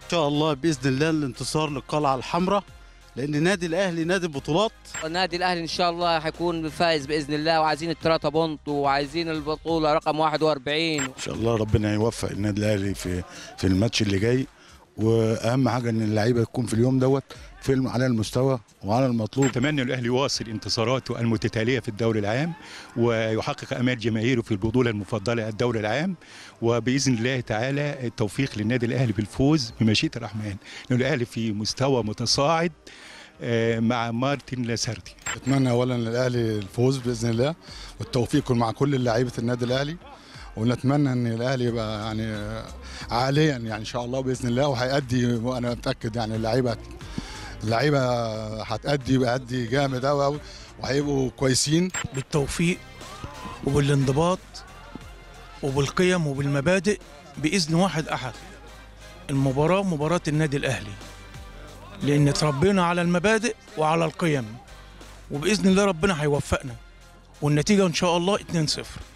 ان شاء الله باذن الله الانتصار للقلعه الحمراء لان نادي الاهلي نادي بطولات النادي الاهلي ان شاء الله هيكون فايز باذن الله وعايزين الثلاثه بونت وعايزين البطوله رقم 41 ان شاء الله ربنا يوفق النادي الاهلي في في الماتش اللي جاي واهم حاجه ان اللعيبه تكون في اليوم دوت فيلم على المستوى وعلى المطلوب اتمنى الاهلي يواصل انتصاراته المتتاليه في الدوري العام ويحقق امال جماهيره في البطوله المفضله الدوري العام وباذن الله تعالى التوفيق للنادي الاهلي بالفوز بمشيئه الرحمن لان الاهلي في مستوى متصاعد آه، مع مارتن لاسارتي اتمنى اولا للاهلي الفوز باذن الله والتوفيق يكون مع كل لعيبه النادي الاهلي ونتمنى ان الاهلي يبقى يعني عاليا يعني ان شاء الله باذن الله وهيأدي وانا متاكد يعني اللعيبه اللعيبه هتأدي وهتأدي جامد قوي قوي وهيبقوا كويسين بالتوفيق وبالانضباط وبالقيم وبالمبادئ بإذن واحد أحد المباراة مباراة النادي الأهلي لأن اتربينا على المبادئ وعلى القيم وبإذن الله ربنا هيوفقنا والنتيجة إن شاء الله 2-0